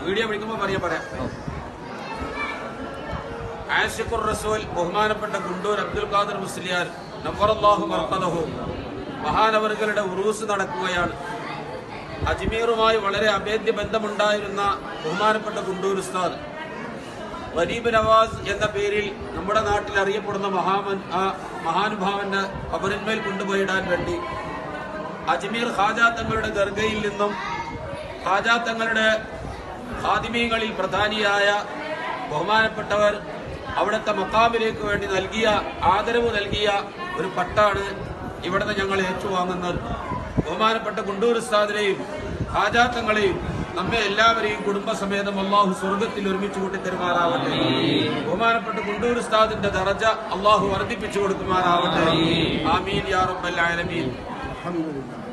video വിളിക്കുമ്പോൾ പറയാൻ പറയാം ആഷിഖുർ റസൂൽ ബഹുമാനപ്പെട്ട ഗുണ്ടൂർ അബ്ദുൽ ഖാദർ മുസ്ലിയാർ നഫറല്ലാഹു മർക്കദഹു മഹാനവറുകളുടെ ഉറൂസ് നടക്കുകയാണ് അജ്മീറുമായി വളരെ അഭേദ്യ ബന്ധമുണ്ടായിരുന്ന ബഹുമാനപ്പെട്ട ഗുണ്ടൂർ ഉസ്താദ് വരീബ് നവാസ് എന്ന പേരിൽ നമ്മുടെ നാട്ടിൽ അറിയപ്പെടുന്ന മഹാമൻ ആ മഹാനുഭാവന്റെ കബറിന്മേൽ കൊണ്ടുപോയിടാൻ വേണ്ടി അജ്മീർ ഖാജാ തങ്ങളുടെ ദർഗയിൽ നിന്നും ഖാജാ തങ്ങളുടെ ഖാദിമീങ്ങളിൽ പ്രധാനിയായ ബഹുമാനപ്പെട്ടവർ അവിടുത്തെ മക്കാമിലേക്ക് വേണ്ടി നൽകിയ ആദരവ് നൽകിയ ഒരു പട്ടാണ് ഇവിടുന്ന് ഞങ്ങൾ ഏറ്റുവാങ്ങുന്നത് ബഹുമാനപ്പെട്ട ഗുണ്ടൂർ ഉസ്താദിനെയും ഹാജാത്തങ്ങളെയും നമ്മെ എല്ലാവരെയും കുടുംബസമേതം അള്ളാഹു സ്വർഗത്തിൽ ഒരുമിച്ച് കൂട്ടി തരുമാറാവട്ടെ ബഹുമാനപ്പെട്ട ഗുണ്ടൂർ ഉസ്താദിന്റെ ദറജ അള്ളാഹു വർദ്ധിപ്പിച്ചു കൊടുക്കുമാറാവട്ടെ ആമീൻ യാ റബ്ബൽ ആലമീൻ الحمد لله